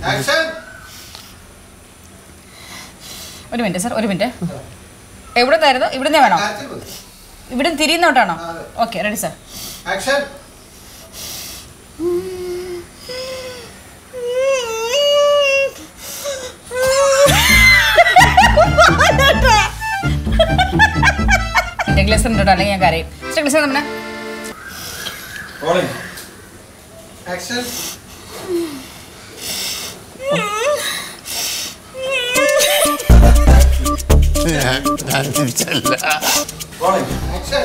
Action ഒരു minute sir ഒരു minute എവിടെ നിന്നായിരുന്നു ഇവിടുന്ന് വേണോ ഇവിടെ തിരിയുന്നോട്ടാണോ അതെ. Okay ready sir action glass ഉണ്ടോ അല്ലെങ്കിൽ ഞാൻ കരയും ഗ്ലസ് നമ്മുടെ റോളിംഗ് ആക്ഷൻ ഞാൻ ഞാൻ തിരിച്ചല്ല റോളിംഗ് ആക്ഷൻ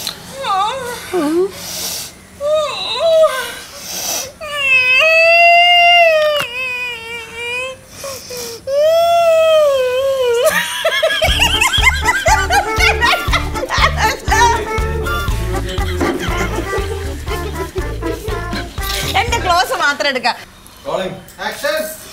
എന്റെ ക്ലോസ് മാത്രം എടുക്കാം റോളിംഗ് ആക്ഷൻ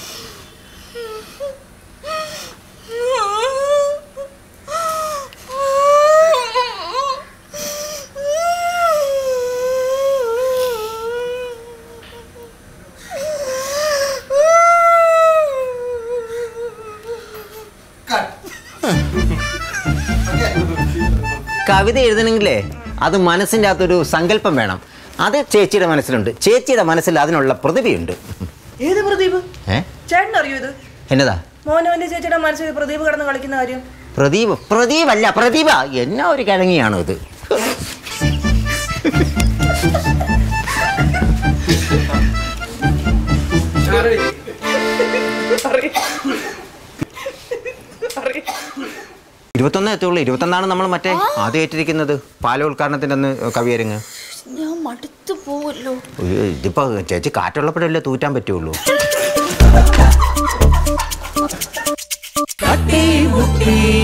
കട്ട് ഓക്കേ കവിത എഴുതണമെങ്കിലേ അത് മനസ്സിൻ്റെ അകത്തൊരു സങ്കല്പം വേണം അത് ചേച്ചിയുടെ മനസ്സിലുണ്ട് ചേച്ചിയുടെ മനസ്സിൽ അതിനുള്ള പ്രതിഭയുണ്ട് ഏത് പ്രദീപ് ഏ ചേട്ടൻ അറിയോ ഇത് എന്നതാ മോനവന്റെ ചേച്ചിയുടെ മനസ്സിൽ പ്രദീപ് കിടന്ന് കളിക്കുന്ന കാര്യം പ്രദീപ് പ്രദീപല്ല പ്രതിഭ എന്നാ ഒരു കിഴങ്ങിയാണോ ഇത് ഇരുപത്തൊന്ന് എത്തുള്ളൂ ഇരുപത്തൊന്നാണ് നമ്മൾ മറ്റേ ആദ്യം ഏറ്റിരിക്കുന്നത് പാലോദ്ഘാടനത്തിൻ്റെ അന്ന് കവിയരങ്ങ് ഞാൻ മടുത്തു പോവല്ലോ ഒരു ഇതിപ്പോ ചേച്ചി കാറ്റുള്ളപ്പോഴല്ലേ തൂറ്റാൻ പറ്റുള്ളൂ തട്ടി മുട്ടി